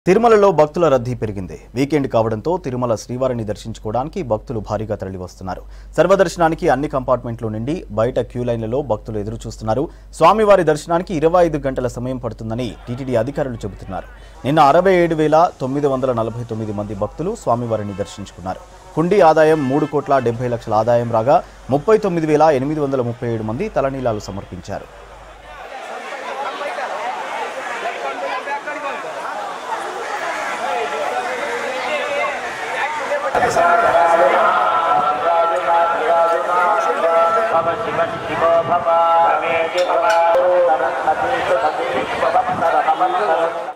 తిరుమలలో భక్తుల రద్దీ పెరిగింది వీకెండ్ కావడంతో తిరుమల శ్రీవారిని దర్శించుకోవడానికి భక్తులు భారీగా తరలివస్తున్నారు సర్వదర్శనానికి అన్ని కంపార్ట్మెంట్లు నుండి బయట క్యూ లైన్లలో భక్తులు ఎదురు చూస్తున్నారు స్వామివారి దర్శనానికి ఇరవై ఐదు గంటల సమయం పడుతుందని టీటీడీ అధికారులు చెబుతున్నారు నిన్న అరవై ఏడు వేల తొమ్మిది వందల నలభై తొమ్మిది మంది భక్తులు స్వామివారిని దర్శించుకున్నారు హుండీ ఆదాయం మూడు కోట్ల డెబ్బై లక్షల ఆదాయం రాగా ముప్పై తొమ్మిది వేల ఎనిమిది వందల ముప్పై ఏడు మంది తలనీలాలు సమర్పించారు భవ శివ శివో భవ రమేజ భవ నరస్మతి సుమతి భవ